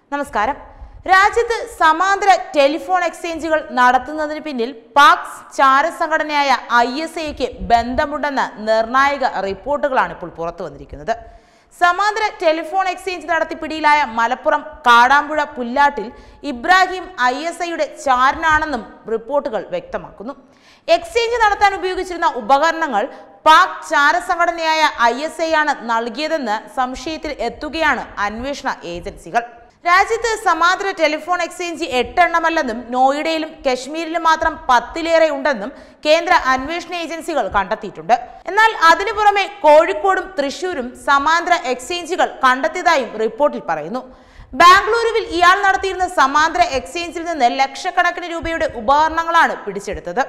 നമസ്കാരം രാജ്യത്ത് സമാന്തര ടെലിഫോൺ എക്സ്ചേഞ്ചുകൾ നടത്തുന്നതിന് പിന്നിൽ പാക് ചാരസംഘടനയായ ഐ എസ് ഐക്ക് ബന്ധമുണ്ടെന്ന നിർണായക റിപ്പോർട്ടുകളാണ് ഇപ്പോൾ പുറത്തു വന്നിരിക്കുന്നത് സമാന്തര ടെലിഫോൺ എക്സ്ചേഞ്ച് നടത്തി പിടിയിലായ മലപ്പുറം കാടാമ്പുഴ പുല്ലാട്ടിൽ ഇബ്രാഹിം ഐ എസ് ഐയുടെ ചാരനാണെന്നും റിപ്പോർട്ടുകൾ വ്യക്തമാക്കുന്നു എക്സ്ചേഞ്ച് നടത്താൻ ഉപയോഗിച്ചിരുന്ന ഉപകരണങ്ങൾ പാക് ചാരസംഘടനയായ ഐ എസ് ഐ ആണ് നൽകിയതെന്ന് സംശയത്തിൽ എത്തുകയാണ് അന്വേഷണ ഏജൻസികൾ രാജ്യത്ത് സമാന്തര ടെലിഫോൺ എക്സ്ചേഞ്ച് എട്ടെണ്ണമല്ലെന്നും നോയിഡയിലും കശ്മീരിലും മാത്രം പത്തിലേറെ ഉണ്ടെന്നും കേന്ദ്ര അന്വേഷണ ഏജൻസികൾ കണ്ടെത്തിയിട്ടുണ്ട് എന്നാൽ അതിനു പുറമെ കോഴിക്കോടും തൃശൂരും സമാന്തര എക്സ്ചേഞ്ചുകൾ കണ്ടെത്തിയതായും റിപ്പോർട്ടിൽ പറയുന്നു ബാംഗ്ലൂരുവിൽ ഇയാൾ നടത്തിയിരുന്ന സമാന്തര എക്സ്ചേഞ്ചിൽ നിന്ന് ലക്ഷക്കണക്കിന് രൂപയുടെ ഉപകരണങ്ങളാണ് പിടിച്ചെടുത്തത്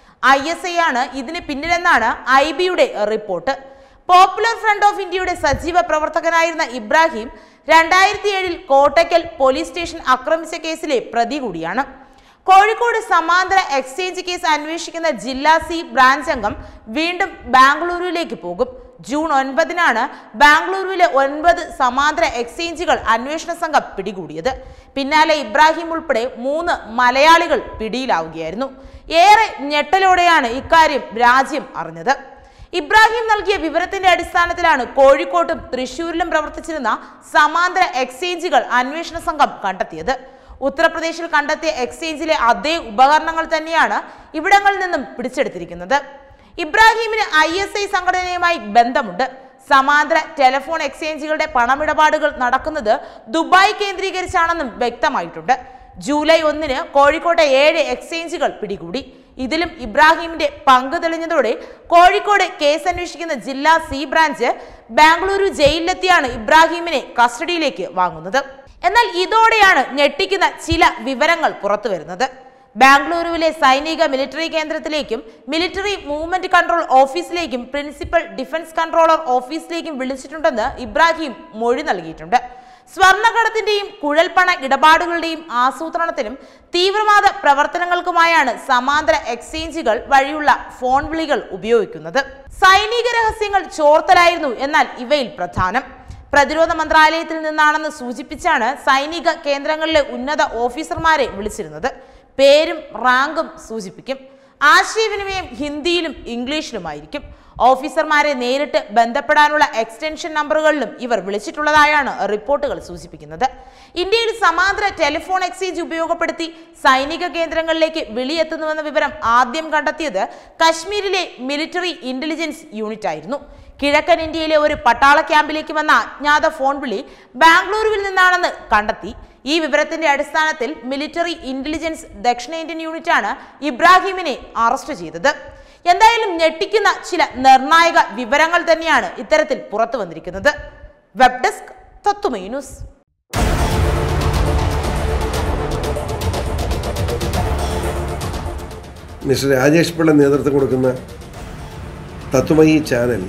ഐ എസ് ഐ ആണ് ഇതിന് പിന്നിലെന്നാണ് ഐ ബിയുടെ റിപ്പോർട്ട് പോപ്പുലർ ഫ്രണ്ട് ഓഫ് ഇന്ത്യയുടെ സജീവ പ്രവർത്തകനായിരുന്ന ഇബ്രാഹിം രണ്ടായിരത്തി ഏഴിൽ കോട്ടയ്ക്കൽ പോലീസ് സ്റ്റേഷൻ ആക്രമിച്ച കേസിലെ പ്രതി കൂടിയാണ് കോഴിക്കോട് സമാന്തര എക്സ്ചേഞ്ച് കേസ് അന്വേഷിക്കുന്ന ജില്ലാ സി ബ്രാഞ്ച് അംഗം വീണ്ടും ബാംഗ്ലൂരുവിലേക്ക് പോകും ജൂൺ ഒൻപതിനാണ് ബാംഗ്ലൂരുവിലെ ഒൻപത് സമാന്തര എക്സ്ചേഞ്ചുകൾ അന്വേഷണ സംഘം പിടികൂടിയത് പിന്നാലെ ഇബ്രാഹിം ഉൾപ്പെടെ മൂന്ന് മലയാളികൾ പിടിയിലാവുകയായിരുന്നു ഏറെ ഞെട്ടലോടെയാണ് ഇക്കാര്യം രാജ്യം അറിഞ്ഞത് ഇബ്രാഹിം നൽകിയ വിവരത്തിന്റെ അടിസ്ഥാനത്തിലാണ് കോഴിക്കോട്ടും തൃശൂരിലും പ്രവർത്തിച്ചിരുന്ന സമാന്തര എക്സ്ചേഞ്ചുകൾ അന്വേഷണ സംഘം കണ്ടെത്തിയത് ഉത്തർപ്രദേശിൽ കണ്ടെത്തിയ എക്സ്ചേഞ്ചിലെ അതേ ഉപകരണങ്ങൾ തന്നെയാണ് ഇവിടങ്ങളിൽ നിന്നും പിടിച്ചെടുത്തിരിക്കുന്നത് ഇബ്രാഹിമിന് ഐ എസ് ഐ സംഘടനയുമായി ബന്ധമുണ്ട് സമാന്തര ടെലിഫോൺ എക്സ്ചേഞ്ചുകളുടെ പണമിടപാടുകൾ നടക്കുന്നത് ദുബായ് കേന്ദ്രീകരിച്ചാണെന്നും വ്യക്തമായിട്ടുണ്ട് ജൂലൈ ഒന്നിന് കോഴിക്കോട്ടെ ഏഴ് എക്സ്ചേഞ്ചുകൾ പിടികൂടി ഇതിലും ഇബ്രാഹിമിന്റെ പങ്ക് തെളിഞ്ഞതോടെ കോഴിക്കോട് കേസ് അന്വേഷിക്കുന്ന ജില്ലാ സി ബ്രാഞ്ച് ബാംഗ്ലൂരു ജയിലിലെത്തിയാണ് ഇബ്രാഹിമിനെ കസ്റ്റഡിയിലേക്ക് വാങ്ങുന്നത് എന്നാൽ ഇതോടെയാണ് ഞെട്ടിക്കുന്ന ചില വിവരങ്ങൾ പുറത്തു വരുന്നത് ബാംഗ്ലൂരുവിലെ സൈനിക മിലിറ്ററി കേന്ദ്രത്തിലേക്കും മിലിറ്ററി മൂവ്മെന്റ് കൺട്രോൾ ഓഫീസിലേക്കും പ്രിൻസിപ്പൽ ഡിഫൻസ് കൺട്രോളർ ഓഫീസിലേക്കും വിളിച്ചിട്ടുണ്ടെന്ന് ഇബ്രാഹിം മൊഴി നൽകിയിട്ടുണ്ട് സ്വർണ്ണക്കടത്തിന്റെയും കുഴൽപ്പണ ഇടപാടുകളുടെയും ആസൂത്രണത്തിനും തീവ്രവാദ പ്രവർത്തനങ്ങൾക്കുമായാണ് സമാന്തര എക്സ്ചേഞ്ചുകൾ വഴിയുള്ള ഫോൺ വിളികൾ ഉപയോഗിക്കുന്നത് സൈനിക രഹസ്യങ്ങൾ ചോർത്തലായിരുന്നു എന്നാൽ ഇവയിൽ പ്രധാനം പ്രതിരോധ മന്ത്രാലയത്തിൽ നിന്നാണെന്ന് സൂചിപ്പിച്ചാണ് സൈനിക കേന്ദ്രങ്ങളിലെ ഉന്നത ഓഫീസർമാരെ വിളിച്ചിരുന്നത് പേരും റാങ്കും സൂചിപ്പിക്കും ആശയവിനിമയം ഹിന്ദിയിലും ഇംഗ്ലീഷിലുമായിരിക്കും ഓഫീസർമാരെ നേരിട്ട് ബന്ധപ്പെടാനുള്ള എക്സ്റ്റൻഷൻ നമ്പറുകളിലും ഇവർ വിളിച്ചിട്ടുള്ളതായാണ് റിപ്പോർട്ടുകൾ സൂചിപ്പിക്കുന്നത് ഇന്ത്യയിൽ സമാന്തര ടെലിഫോൺ എക്സ്ചേഞ്ച് ഉപയോഗപ്പെടുത്തി സൈനിക കേന്ദ്രങ്ങളിലേക്ക് വിളിയെത്തുന്നുവെന്ന വിവരം ആദ്യം കണ്ടെത്തിയത് കശ്മീരിലെ മിലിറ്ററി ഇന്റലിജൻസ് യൂണിറ്റ് ആയിരുന്നു കിഴക്കൻ ഇന്ത്യയിലെ ഒരു പട്ടാള ക്യാമ്പിലേക്ക് വന്ന അജ്ഞാത ഫോൺ വിളി ബാംഗ്ലൂരുവിൽ നിന്നാണെന്ന് കണ്ടെത്തി ഈ വിവരത്തിന്റെ അടിസ്ഥാനത്തിൽ മിലിറ്ററി ഇന്റലിജൻസ് ദക്ഷിണേന്ത്യൻ യൂണിറ്റാണ് ഇബ്രാഹിമിനെ അറസ്റ്റ് ചെയ്തത് എന്തായാലും ഞെട്ടിക്കുന്ന ചില നിർണായക വിവരങ്ങൾ തന്നെയാണ് ഇത്തരത്തിൽ പുറത്തു വന്നിരിക്കുന്നത് web desk Tathwamayi news mister Rajesh Pillai നേതൃത്വം കൊടുക്കുന്ന തത്വമയി ചാനൽ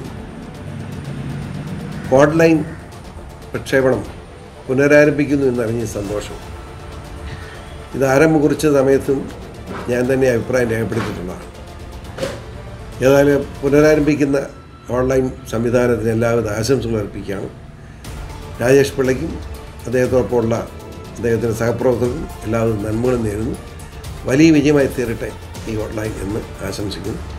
ഓൺലൈൻ പ്രക്ഷേപണം പുനരാരംഭിക്കുന്നു എന്നറിഞ്ഞ സന്തോഷം ഇത് ആരംഭം കുറിച്ച സമയത്തും ഞാൻ തന്നെ അഭിപ്രായം രേഖപ്പെടുത്തിയിട്ടുള്ളതാണ് ഏതായാലും പുനരാരംഭിക്കുന്ന ഓൺലൈൻ സംവിധാനത്തിന് എല്ലാവിധ ആശംസകൾ അർപ്പിക്കുകയാണ് രാജേഷ് പിള്ളയ്ക്കും അദ്ദേഹത്തോടൊപ്പമുള്ള അദ്ദേഹത്തിൻ്റെ സഹപ്രവർത്തകർക്കും എല്ലാവിധ നന്മകളും നേരുന്നു വലിയ വിജയമായി തീരട്ടെ ഈ ഓൺലൈൻ എന്ന് ആശംസിക്കുന്നു